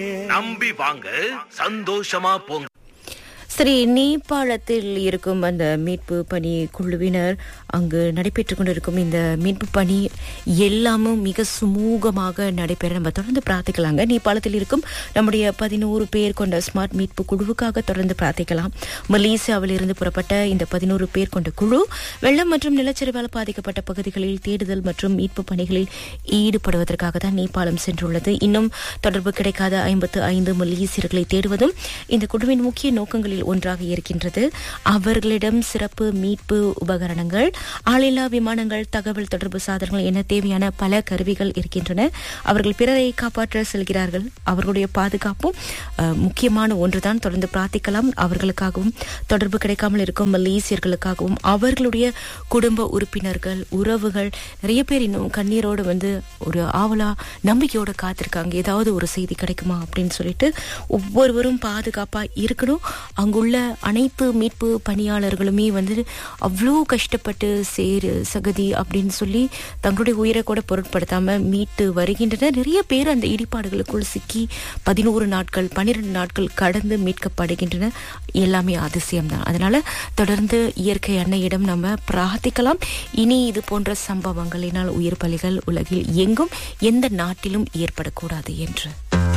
நம்பி வாங்க சந்தோஷமா போங்க சரி நேபாளத்தில் இருக்கும் அந்த மீட்பு பணி குழுவினர் அங்கு நடைபெற்றுக் கொண்டிருக்கும் இந்த மீட்பு பணி எல்லாமும் மிக சுமூகமாக நடைபெற நம்ம தொடர்ந்து பிரார்த்திக்கலாங்க நேபாளத்தில் இருக்கும் நம்முடைய பதினோரு பேர் கொண்ட ஸ்மார்ட் மீட்பு குழுவுக்காக தொடர்ந்து பிரார்த்திக்கலாம் மலேசியாவில் இருந்து புறப்பட்ட இந்த பதினோரு பேர் கொண்ட குழு வெள்ளம் மற்றும் நிலச்சரிவால் பாதிக்கப்பட்ட பகுதிகளில் தேடுதல் மற்றும் மீட்பு பணிகளில் ஈடுபடுவதற்காக தான் நேபாளம் சென்றுள்ளது இன்னும் தொடர்பு கிடைக்காத ஐம்பத்து ஐந்து மலேசியர்களை தேடுவதும் இந்த குழுவின் முக்கிய நோக்கங்களில் ஒன்றாக இருக்கின்றது அவர்களிடம் சிறப்பு மீட்பு உபகரணங்கள் ஆளில்லா விமானங்கள் தகவல் தொடர்பு சாதனங்கள் என தேவையான பல கருவிகள் இருக்கின்றன அவர்கள் பிறரை காப்பாற்ற செல்கிறார்கள் அவர்களுடைய பாதுகாப்பும் அஹ், முக்கியமான ஒன்றுதான் தொடர்ந்து பிரார்த்திக்கலாம் அவர்களுக்காகவும் தொடர்பு கிடைக்காமல் இருக்கும் மலேசியர்களுக்காகவும் அவர்களுடைய குடும்ப உறுப்பினர்கள் உறவுகள் நிறைய பேர் இன்னும் கண்ணீரோடு வந்து ஒரு ஆவலா நம்பிக்கையோட காத்திருக்காங்க ஏதாவது ஒரு செய்தி கிடைக்குமா அப்படின்னு சொல்லிட்டு ஒவ்வொருவரும் பாதுகாப்பா இருக்கணும் அங்குள்ள அனைத்து மீட்பு பணியாளர்களுமே வந்து அவ்வளோ கஷ்டப்பட்டு சேரு சகதி அப்படின்னு சொல்லி தங்களுடைய உயிரை கூட பொருட்படுத்தாம மீட்டு வருகின்றனர் நிறைய பேர் அந்த இடிபாடுகளுக்குள் சிக்கி பதினோரு நாட்கள் பன்னிரண்டு நாட்கள் கடந்து மீட்கப்படுகின்றன எல்லாமே அதிசயம்தான் அதனால தொடர்ந்து இயற்கை அன்னையிடம் நம்ம பிரார்த்திக்கலாம் இனி இது போன்ற சம்பவங்களினால் உயிர் பலிகள் உலகில் எங்கும் எந்த நாட்டிலும் ஏற்படக்கூடாது என்று